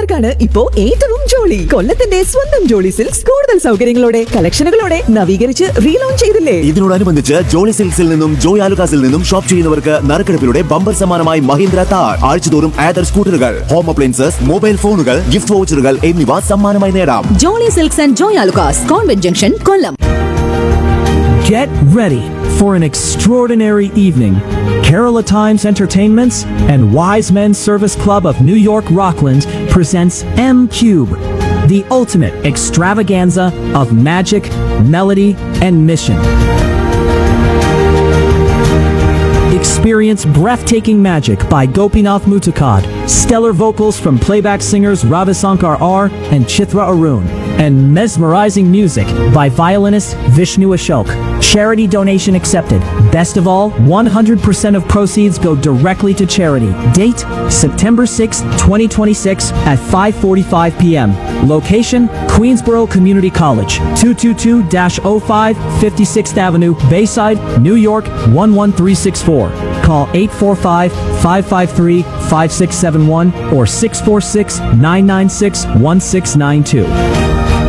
കൊല്ലംകാർക്കാണ് ഇപ്പോ ഏറ്റവും ജോളി കൊല്ലത്തിന്റെ സ്വന്തം ജോളി സിൽക്സ് കൂടുതൽ സൗകര്യങ്ങളോടെ കളക്ഷനുകളോടെ നവീകരിച്ച് റീലോഞ്ച് ചെയ്തില്ലേ ഇതിനോടനുബന്ധിച്ച് ജോളി സിൽക്സിൽ നിന്നും ജോയ് ആലുകാസിൽ നിന്നും ഷോപ്പ് ചെയ്യുന്നവർക്ക് നറുക്കെടുപ്പിലൂടെ ബമ്പർ സമ്മാനമായി മഹീന്ദ്ര താർ ആഴ്ചതോറും ആദർ സ്കൂട്ടറുകൾ ഹോം അപ്ലയൻസസ് മൊബൈൽ ഫോണുകൾ ഗിഫ്റ്റ് വൗച്ചറുകൾ എന്നിവ സമ്മാനമായി നേടാം Jolly Silks and Joy Alukkas convent junction Kollam Get ready for an extraordinary evening. Kerala Times Entertainments and Wise Men Service Club of New York Rockland presents M Cube, the ultimate extravaganza of magic, melody, and mission. Experience breathtaking magic by Gopinath Mutakad, stellar vocals from playback singers Ravisankar R and Chitra Arun, and mesmerizing music by violinist Vishnu Ashok. Charity donation accepted. Best of all, 100% of proceeds go directly to charity. Date September 6, 2026 at 5:45 p.m. Location Queensboro Community College, 222-05 56th Avenue, Bayside, New York 11364. Call 845-553-5671 or 646-996-1692.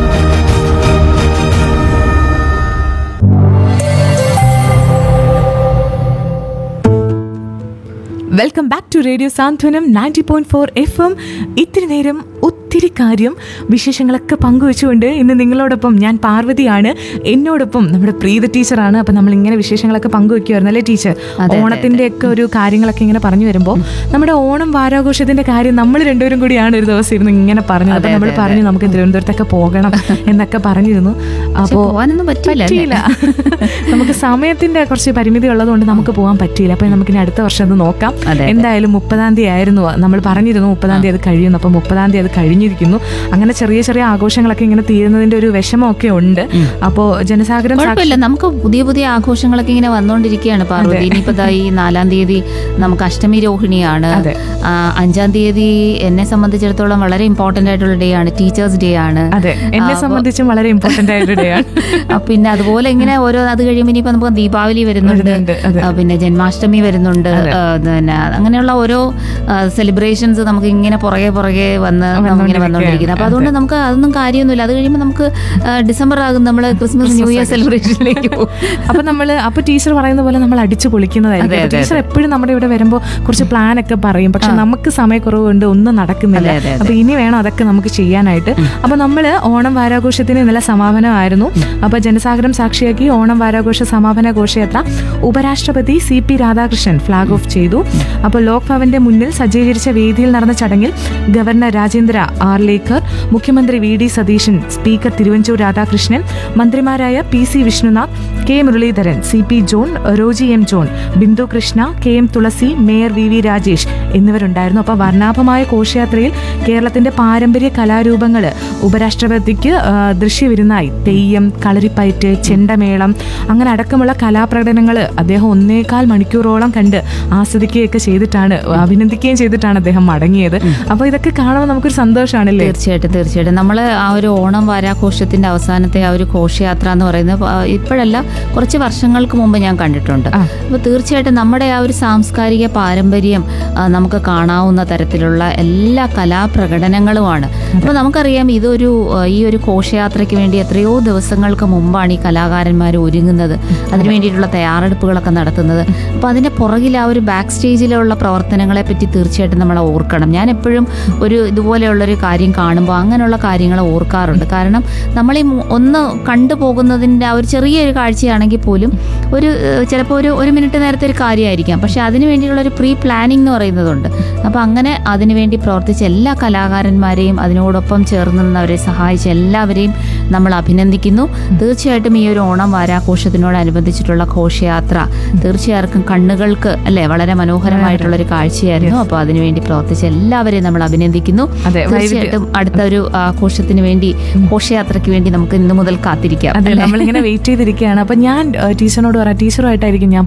Welcome back to radio Santhwanam ninety point four F M ഇത്തിരി നേരം ഒത്തിരി കാര്യം വിശേഷങ്ങളൊക്കെ പങ്കുവെച്ചുകൊണ്ട് ഇന്ന് നിങ്ങളോടൊപ്പം ഞാൻ പാർവതിയാണ് എന്നോടൊപ്പം നമ്മുടെ പ്രീത ടീച്ചറാണ് അപ്പം നമ്മൾ ഇങ്ങനെ വിശേഷങ്ങളൊക്കെ പങ്കുവെക്കുമായിരുന്നു അല്ലേ ടീച്ചർ ഓണത്തിന്റെ ഒക്കെ ഒരു കാര്യങ്ങളൊക്കെ ഇങ്ങനെ പറഞ്ഞു വരുമ്പോൾ നമ്മുടെ ഓണം വാരാഘോഷത്തിന്റെ കാര്യം നമ്മൾ രണ്ടുപേരും കൂടിയാണ് ഒരു ദിവസം ഇരുന്ന് ഇങ്ങനെ പറഞ്ഞത് അപ്പം നമ്മൾ പറഞ്ഞു നമുക്ക് തിരുവനന്തപുരത്തൊക്കെ പോകണം എന്നൊക്കെ പറഞ്ഞിരുന്നു അപ്പോൾ പോവാനൊന്നും പറ്റില്ല പറ്റിയില്ല നമുക്ക് സമയത്തിന്റെ കുറച്ച് പരിമിതി ഉള്ളതുകൊണ്ട് നമുക്ക് പോകാൻ പറ്റിയില്ല അപ്പൊ നമുക്കിനി അടുത്ത വർഷം അത് നോക്കാം അതെ. എന്തായാലും മുപ്പതാം തീയതി ആയിരുന്നു നമ്മൾ പറഞ്ഞിരുന്നു മുപ്പതാം തീയതി അത് കഴിയുന്നു അപ്പൊ മുപ്പതാം തീയതി അത് കഴിഞ്ഞിരിക്കുന്നു അങ്ങനെ ചെറിയ ചെറിയ ആഘോഷങ്ങളൊക്കെ ഇങ്ങനെ തീരുന്നതിന്റെ ഒരു വിഷമമൊക്കെ ഉണ്ട് അപ്പോ ജനസാഗരം കുഴപ്പമില്ല നമുക്ക് പുതിയ പുതിയ ആഘോഷങ്ങളൊക്കെ ഇങ്ങനെ വന്നുകൊണ്ടിരിക്കുകയാണ് പാർവതി ഇനിയിപ്പോ ദാ ഈ നാലാം തീയതി നമുക്ക് അഷ്ടമി രോഹിണിയാണ് അതെ. ആ, അഞ്ചാം തീയതി എന്നെ സംബന്ധിച്ചിടത്തോളം വളരെ ഇമ്പോർട്ടന്റ് ആയിട്ടുള്ള ഡേ ആണ് ടീച്ചേഴ്സ് ഡേ ആണ് അതെ എന്നെ ആ, സംബന്ധിച്ചും വളരെ ഇമ്പോർട്ടന്റ് ആയൊരു ഡേ ആണ് ആ, പിന്നെ അതുപോലെ ഇങ്ങനെ ഓരോ അത് കഴിയുമ്പോൾ ഇനിയിപ്പോ നമുക്ക് ദീപാവലി വരുന്നുണ്ട് വരുന്നുണ്ട്, അതെ. ആ, പിന്നെ ജന്മാഷ്ടമി വരുന്നുണ്ട് ആ, പിന്നെ അങ്ങനെയുള്ള ഓരോ സെലിബ്രേഷൻസ് നമുക്ക് ഇങ്ങനെ പുറകെ പുറകെ വന്ന് ഇങ്ങനെ വന്നുകൊണ്ടിരിക്കുന്നത് അപ്പൊ അതുകൊണ്ട് നമുക്ക് അതൊന്നും കാര്യമൊന്നുമില്ല അത് കഴിയുമ്പോൾ നമുക്ക് ആ, ഡിസംബർ ആകും നമ്മൾ ക്രിസ്മസ് ന്യൂ ഇയർ സെലിബ്രേഷനിലേക്ക് പോകും അപ്പൊ നമ്മള് അപ്പൊ ടീച്ചർ പറയുന്ന പോലെ നമ്മൾ അടിച്ചു പൊളിക്കുന്നതായിരിക്കും അതെ, അതെ, ടീച്ചർ എപ്പോഴും നമ്മുടെ ഇവിടെ വരുമ്പോൾ കുറച്ച് പ്ലാൻ ഒക്കെ പറയും പക്ഷെ നമുക്ക് സമയക്കുറവ് കൊണ്ട് ഒന്നും നടക്കുന്നില്ല അതെ, അതെ, അതെ. അപ്പൊ ഇനി വേണം അതൊക്കെ നമുക്ക് ചെയ്യാനായിട്ട് അപ്പൊ നമ്മള് ഓണം വാരാഘോഷത്തിന് ഇന്നലെ സമാപനമായിരുന്നു അപ്പൊ ജനസാഗരം സാക്ഷിയാക്കി ഓണം വാരാഘോഷ സമാപന ഘോഷയാത്ര ഉപരാഷ്ട്രപതി C P Radhakrishnan flag off ചെയ്തു അപ്പോൾ ലോക് ഭവന്റെ മുന്നിൽ സജ്ജീകരിച്ച വേദിയിൽ നടന്ന ചടങ്ങിൽ ഗവർണർ രാജേന്ദ്ര ആർലേക്കർ മുഖ്യമന്ത്രി V D Satheesan speaker Thiruvanchoor Radhakrishnan മന്ത്രിമാരായ P C Vishnunath K Muraleedharan C P John Roji M John Bindhu Krishna K M Thulasi mayor V V Rajesh എന്നിവരുണ്ടായിരുന്നു അപ്പോൾ വർണ്ണാഭമായ ഘോഷയാത്രയിൽ കേരളത്തിന്റെ പാരമ്പര്യ കലാരൂപങ്ങൾ ഉപരാഷ്ട്രപതിക്ക് ആ, ദൃശ്യവിരുന്നായി തെയ്യം കളരിപ്പയറ്റ് ചെണ്ടമേളം അങ്ങനെ അടക്കമുള്ള കലാപ്രകടനങ്ങൾ അദ്ദേഹം ഒന്നേകാൽ മണിക്കൂറോളം കണ്ട് ആസ്വദിക്കുകയൊക്കെ ചെയ്തിട്ടാണ് അഭിനന്ദിക്കുകയും ചെയ്തിട്ടാണ് അദ്ദേഹം മടങ്ങിയത് അപ്പോൾ ഇതൊക്കെ കാണുമ്പോൾ നമുക്കൊരു സന്തോഷമാണല്ലേ തീർച്ചയായിട്ടും തീർച്ചയായിട്ടും നമ്മൾ ആ ഒരു ഓണം വാരാഘോഷത്തിന്റെ അവസാനത്തെ ആ ഒരു ഘോഷയാത്ര എന്ന് പറയുന്നത് ആ, ഇപ്പോഴല്ല കുറച്ച് വർഷങ്ങൾക്ക് മുമ്പ് ഞാൻ കണ്ടിട്ടുണ്ട് ആ. അപ്പോൾ തീർച്ചയായിട്ടും നമ്മുടെ ആ ഒരു സാംസ്കാരിക പാരമ്പര്യം ആ, നമുക്ക് കാണാവുന്ന തരത്തിലുള്ള എല്ലാ കലാപ്രകടനങ്ങളുമാണ് അപ്പോൾ നമുക്കറിയാം ഇതൊരു ആ, ഈ ഒരു ഘോഷയാത്രയ്ക്ക് വേണ്ടി എത്രയോ ദിവസങ്ങൾക്ക് മുമ്പാണ് ഈ കലാകാരന്മാർ ഒരുങ്ങുന്നത് അതിനു വേണ്ടിയിട്ടുള്ള തയ്യാറെടുപ്പുകളൊക്കെ നടത്തുന്നത് അപ്പോൾ അതിൻ്റെ പുറകിൽ ആ ഒരു ബാക്ക് സ്റ്റേജിലുള്ള പ്രവർത്തനങ്ങളെ പറ്റി തീർച്ചയായിട്ടും നമ്മൾ ഓർക്കണം ഞാൻ എപ്പോഴും ഒരു ഇതുപോലെയുള്ളൊരു കാര്യം കാണുമ്പോൾ അങ്ങനെയുള്ള കാര്യങ്ങൾ ഓർക്കാറുണ്ട് കാരണം നമ്മൾ ഈ മു- ഒന്ന് കണ്ടു പോകുന്നതിൻ്റെ ആ ഒരു ചെറിയൊരു കാഴ്ചയാണെങ്കിൽ പോലും ഒരു ഏഹ്, ചിലപ്പോൾ ഒരു ഒരു മിനിറ്റ് നേരത്തെ ഒരു കാര്യമായിരിക്കാം പക്ഷെ അതിന് വേണ്ടിയുള്ള ഒരു പ്രീ പ്ലാനിംഗ് എന്ന് പറയുന്നതുണ്ട് അപ്പോൾ അങ്ങനെ അതിനുവേണ്ടി പ്രവർത്തിച്ച എല്ലാ കലാകാരന്മാരെയും അതിനോടൊപ്പം ചേർന്ന് നിന്നവരെ സഹായിച്ച എല്ലാവരെയും നമ്മൾ അഭിനന്ദിക്കുന്നു തീർച്ചയായിട്ടും ഈ ഒരു ഓണം വാരാഘോഷത്തിനോടനുബന്ധിച്ചിട്ടുള്ള ഘോഷയാത്ര തീർച്ചയായിട്ടും കണ്ണുകൾക്ക് അല്ലെ വളരെ മനോഹരമായിട്ടുള്ള ഒരു കാഴ്ചയായിരുന്നു അപ്പോൾ അതിനുവേണ്ടി പ്രവർത്തിച്ച എല്ലാവരെയും നമ്മൾ അഭിനന്ദിക്കുന്നു അതെ, വൈവിധ്യ- തീർച്ചയായിട്ടും അടുത്ത ഒരു ആഘോഷത്തിന് വേണ്ടി ഘോഷയാത്രയ്ക്ക് വേണ്ടി നമുക്ക് ഇന്ന് മുതൽ കാത്തിരിക്കാം അതെ അല്ലേ? നമ്മളിങ്ങനെ വെയിറ്റ് ചെയ്തിരിക്കുകയാണ് അപ്പൊ ഞാൻ ഏഹ്, ടീച്ചറിനോട് പറയാം ടീച്ചറുമായിട്ടായിരിക്കും ഞാൻ